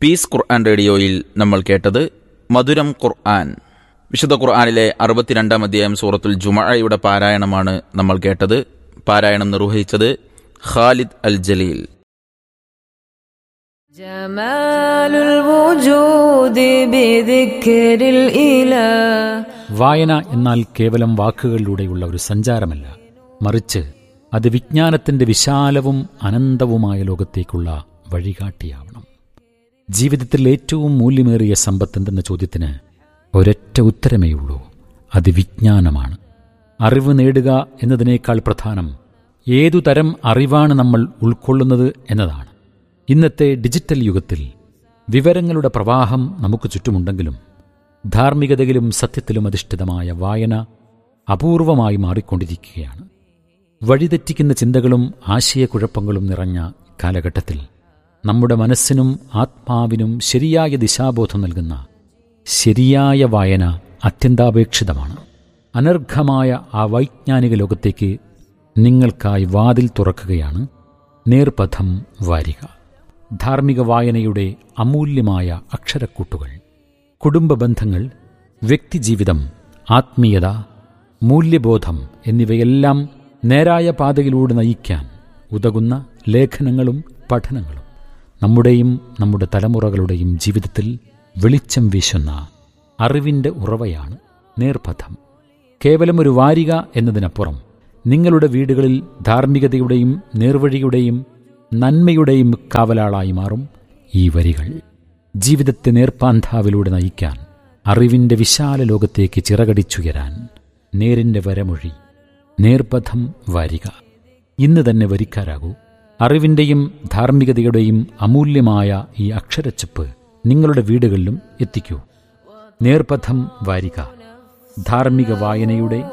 piece ഖുർആൻ റേഡിയോയിൽ നമ്മൾ കേട്ടത് മധുരം ഖുർആൻ വിശുദ്ധ ഖുർആനിലെ അറുപത്തിരണ്ടാം അധ്യായം സൂറത്തുൽ ജുമഅയുടെ പാരായണമാണ് നമ്മൾ കേട്ടത് പാരായണം നിർവഹിച്ചത് ഖാലിദ് അൽ ജലീൽ جمال الوجود بذكر الإله വായന എന്നാൽ കേവലം വാക്കുകളിലൂടെയുള്ള ഒരു സഞ്ചാരമല്ല മറിച്ച് അത് വിജ്ഞാനത്തിന്റെ വിശാലവും അനന്തവുമായ ലോകത്തേക്കുള്ള വഴികാട്ടിയാവണം ജീവിതത്തിൽ ഏറ്റവും മൂല്യമേറിയ സമ്പത്തെന്തെന്ന ചോദ്യത്തിന് ഒരൊറ്റ ഉത്തരമേയുള്ളൂ അത് വിജ്ഞാനമാണ് അറിവ് നേടുക എന്നതിനേക്കാൾ പ്രധാനം ഏതു തരം അറിവാണ് നമ്മൾ ഉൾക്കൊള്ളുന്നത് എന്നതാണ് ഇന്നത്തെ ഡിജിറ്റൽ യുഗത്തിൽ വിവരങ്ങളുടെ പ്രവാഹം നമുക്ക് ചുറ്റുമുണ്ടെങ്കിലും ധാർമ്മികതയിലും സത്യത്തിലും അധിഷ്ഠിതമായ വായന അപൂർവമായി മാറിക്കൊണ്ടിരിക്കുകയാണ് വഴിതെറ്റിക്കുന്ന ചിന്തകളും ആശയക്കുഴപ്പങ്ങളും നിറഞ്ഞ കാലഘട്ടത്തിൽ നമ്മുടെ മനസ്സിനും ആത്മാവിനും ശരിയായ ദിശാബോധം നൽകുന്ന ശരിയായ വായന അത്യന്താപേക്ഷിതമാണ് അനർഘമായ ആ വൈജ്ഞാനിക ലോകത്തേക്ക് നിങ്ങൾക്കായി വാതിൽ തുറക്കുകയാണ് നേർപഥം വാരിക ധാർമ്മിക വായനയുടെ അമൂല്യമായ അക്ഷരക്കൂട്ടുകൾ കുടുംബ ബന്ധങ്ങൾ വ്യക്തിജീവിതം ആത്മീയത മൂല്യബോധം എന്നിവയെല്ലാം നേരായ പാതയിലൂടെ നയിക്കാൻ ഉതകുന്ന ലേഖനങ്ങളും പഠനങ്ങളും നമ്മുടെയും നമ്മുടെ തലമുറകളുടെയും ജീവിതത്തിൽ വെളിച്ചം വീശുന്ന അറിവിൻ്റെ ഉറവയാണ് നേർപഥം കേവലം ഒരു വാരിക എന്നതിനപ്പുറം നിങ്ങളുടെ വീടുകളിൽ ധാർമ്മികതയുടെയും നേർവഴിയുടെയും നന്മയുടെയും കാവലാളായി മാറും ഈ വരികൾ ജീവിതത്തെ നേർപ്പാന്താവിലൂടെ നയിക്കാൻ അറിവിന്റെ വിശാല ലോകത്തേക്ക് ചിറകടിച്ചുയരാൻ നേരിന്റെ വരമൊഴി നേർപഥം വാരിക ഇന്ന് തന്നെ വരിക്കാരാകൂ അറിവിന്റെയും ധാർമ്മികതയുടെയും അമൂല്യമായ ഈ അക്ഷരച്ചപ്പ് നിങ്ങളുടെ വീടുകളിലും എത്തിക്കൂ നേർപഥം വാരിക ധാർമ്മിക വായനയുടെ